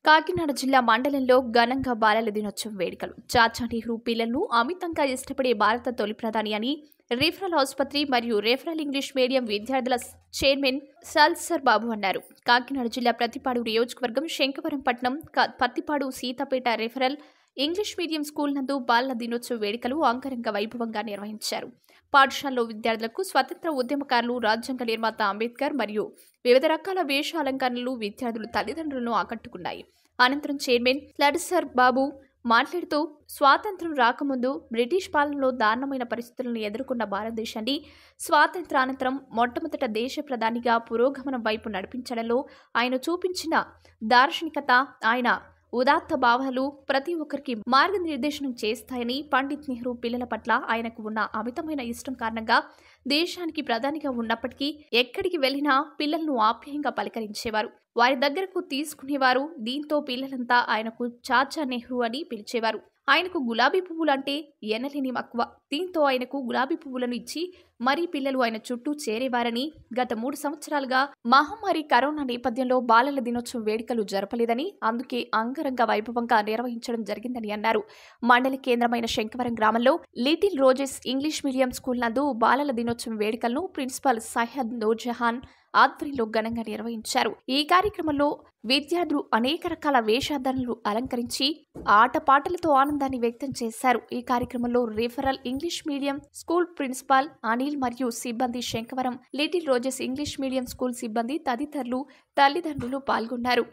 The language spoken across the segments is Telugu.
కాకినాడ జిల్లా మండలంలో ఘనంగా బాలల దినోత్సవం వేడుకలు చాచా నెహ్రూ పిల్లలను అమితంగా ఇష్టపడే భారత తొలి ప్రధాని అని రిఫరల్ ఆసుపత్రి మరియు రిఫరల్ ఇంగ్లీష్ మీడియం విద్యార్థుల చైర్మన్ సల్సర్ బాబు అన్నారు కాకినాడ జిల్లా ప్రతిపాడు నియోజకవర్గం శంకవరం పట్నం క- Pathipadu Sitapeta referral English medium school నందు బాలల దినోత్సవ వేడుకలు అంగరంగ వైభవంగా నిర్వహించారు పాఠశాలలో విద్యార్థులకు స్వతంత్ర ఉద్యమకారులు రాజ్యాంగ నిర్మాత అంబేద్కర్ మరియు వివిధ రకాల వేష అలంకరణలు విద్యార్థులు తల్లిదండ్రులను ఆకట్టుకున్నాయి అనంతరం చైర్మన్ లడ్సర్ బాబు మాట్లాడుతూ స్వాతంత్రం రాకముందు బ్రిటిష్ పాలనలో దారుణమైన పరిస్థితులను ఎదుర్కొన్న భారతదేశాన్ని స్వాతంత్రానంతరం మొట్టమొదట దేశ ప్రధానిగా పురోగమనం వైపు నడిపించడంలో ఆయన చూపించిన దార్శనికత ఆయన ఉదాత్త భావాలు ప్రతి ఒక్కరికి మార్గనిర్దేశనం చేస్తాయని పండిత్ నెహ్రూ పిల్లల పట్ల ఆయనకు ఉన్న అమితమైన ఇష్టం కారణంగా దేశానికి ప్రధానిగా ఉన్నప్పటికీ ఎక్కడికి వెళ్ళినా పిల్లలను ఆప్యాయంగా పలకరించేవారు వారి దగ్గరకు తీసుకునేవారు దీంతో పిల్లలంతా ఆయనకు చాచా నెహ్రూ అని పిలిచేవారు ఆయనకు గులాబీ పువ్వులు అంటే ఎనలేని మక్కువ దీంతో ఆయనకు గులాబీ పువ్వులను ఇచ్చి మరీ పిల్లలు ఆయన చుట్టూ చేరేవారని గత మూడు సంవత్సరాలుగా మహమ్మారి కరోనా నేపథ్యంలో బాలల దినోత్సవం వేడుకలు జరపలేదని అందుకే అంగరంగ వైభవంగా నిర్వహించడం జరిగిందని అన్నారు మండలి కేంద్రమైన శంకవరం గ్రామంలో little roses English medium school నందు బాలల దినోత్సవం వేడుకలను ప్రిన్సిపాల్ సయ్యద్ నూర్జహాన్ ఆధ్వర్యంలో ఘనంగా నిర్వహించారు ఈ కార్యక్రమంలో విద్యార్థులు అనేక రకాల వేషధారణలు అలంకరించి ఆటపాటలతో ఆనందాన్ని వ్యక్తం చేశారు ఈ కార్యక్రమంలో referral English medium school principal Anil మరియు సిబ్బంది Sankavaram little roses English medium school సిబ్బంది తదితరులు తల్లిదండ్రులు పాల్గొన్నారు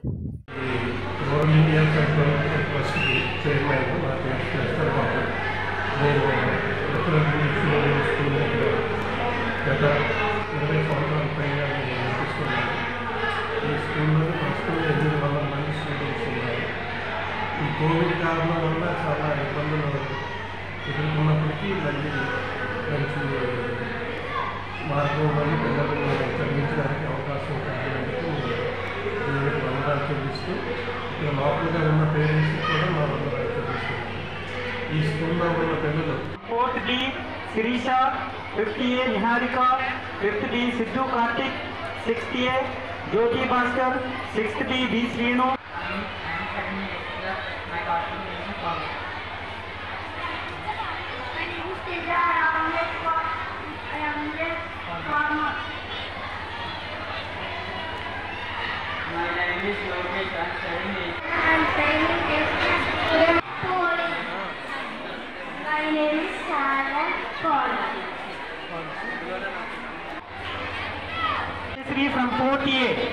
rural India central trust chairman నా పేరు శేఖర్ బాబు నేను ఉత్తర ఇంగ్లీష్ స్కూల్ దగ్గర గత ఇరవై సంవత్సరాల పైగా నేను నడిపిస్తున్నాను ఈ స్కూల్లో ప్రస్తుతం ఎనిమిది వందల మంది స్టూడెంట్స్ ఉన్నారు ఈ కోవిడ్ కారణం వల్ల చాలా ఇబ్బందులు ఎదుర్కొన్నప్పటికీ మళ్ళీ మంచి మార్గంలో పిల్లలను చదివించడానికి అవకాశం కలిగినందుకు దేవుడికి వందనాలు చెల్లిస్తూ ఇక్కడ లోపలగా ఉన్న పేరెంట్స్ కూడా మా వందనాలు చెల్లిస్తున్నాం ఈ స్కూల్లో ఉన్న పిల్లలు fourth D Sirisha fifth A Niharika fifth D Siddhu Karthik sixth A Jyothi Bhaskar sixth D B Srinu My name is Teja. I am a fa- I am a farmer. My name is Yogesh. I'm studying I am studying in school. My name is Sarah Paul. Sri from fourth A